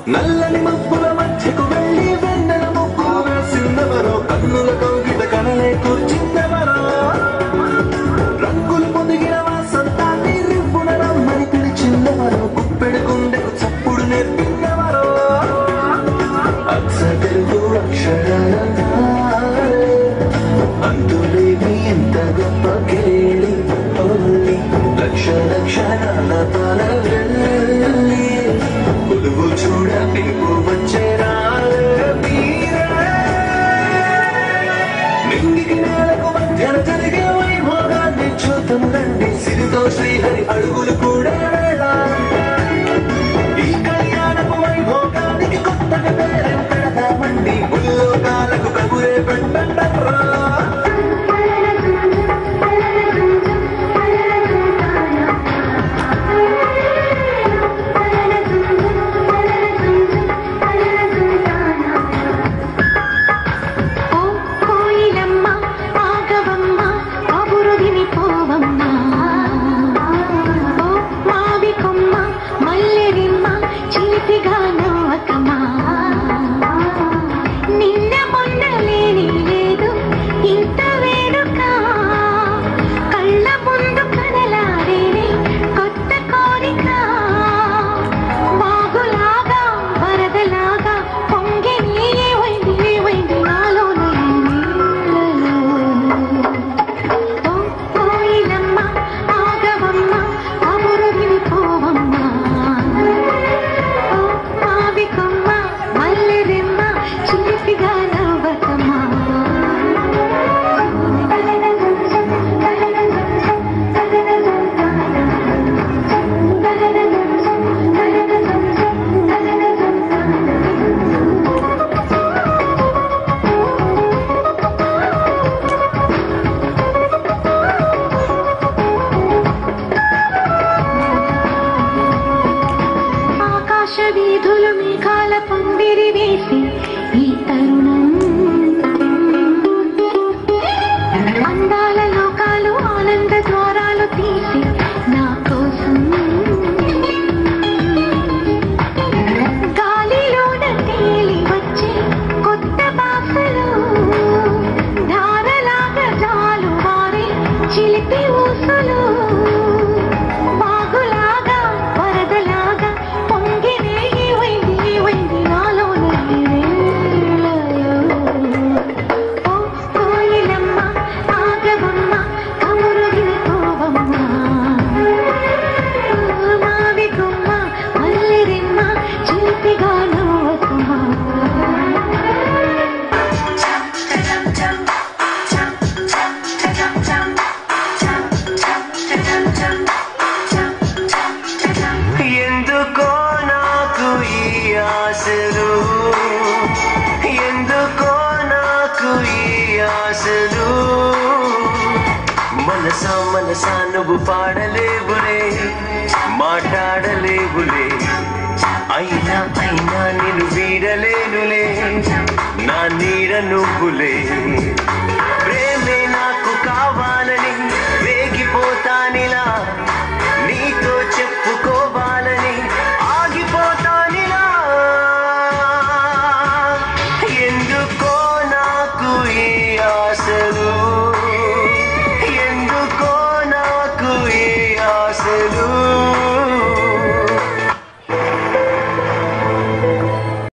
నల్లని మబ్బుల మధ్యకు వెళ్ళి వెన్నెల ముగ్గు వేసిందెవరో కన్నుల కౌగిట కనలే కూర్చిందెవరో రంగులు పొదిగిన వాసంతాన్ని రివ్వున రమ్మని పిలిచిందెవరో గుప్పెడు గుండెకు చప్పుడు నేర్పిందెవరో అచ్చ తెలుగు అక్షరాల తాళే, అంతులేని ఎంత గొప్ప కేళి ఓలి లక్ష లక్షణాల తలవెల్లి కొలువు చూడ పిలుపు వచ్చే రాలే మీరే నింగికి నేలకు మధ్యన జరిగే వైభోగాన్ని చూద్దాం రండి సిరితో శ్రీహరి అడుగులు కూడా వేళ ఈ కళ్యాణపు వైభోగానికి కొత్తగా పేరు పెడదామండి ముల్లోకాలకు కబురే పెట్టండర్రా ఓ కోయిలమ్మ ఆగవమ్మ కబురు వినిపోవమ్మ ఓ మావి కొమ్మ మల్లెరిమ్మ చిలిపిగా నవ్వకమ్మా నిన్న మొన్న లేని లేదు ఇంత వేడుక కళ్ళ ముందు కదలాడేనే కొత్త కోరిక వాగులాగా వరదలాగా పొంగి నీవైంది నీవైంది నాలో నీళ్ళలో. ఓ కోయిలమ్మ ఆగవమ్మ కబురు వినిపోవమ్మ ఓ మావి కొమ్మ మల్లెరెమ్మ చిలిపిగా నవ్వకమ్మా ఆకాశ వీధులు మేఘాల పందిరి వేసి ఈ తరుణం అందాల లోకాలు ఆనంద ద్వారాలు తీసి నా కోసం గాలిలోన తేలి వచ్చే కొత్త బాసలు ధారలాగా జాలు వారే చిలిపి ఊసులు వాగులాగా వరదలాగా పొంగినే వైంది వైంది నాలో ఓ కోయిలమ్మ ఆగవమ్మ కమురు వినిపోవమ్మ మావి కొమ్మ మల్లిరిమ్మ చిలిపిగా నవ్వకమ్మా ఎందుకో నాకు ఈ ఆశలు ఎందుకో నాకు ఈ ఆశలు మనసా మనసా నువ్వు పాడలేవులే మాట్లాడలేవులే అయినా అయినా నేను వీడలేనులే నా నీడ నువ్వులే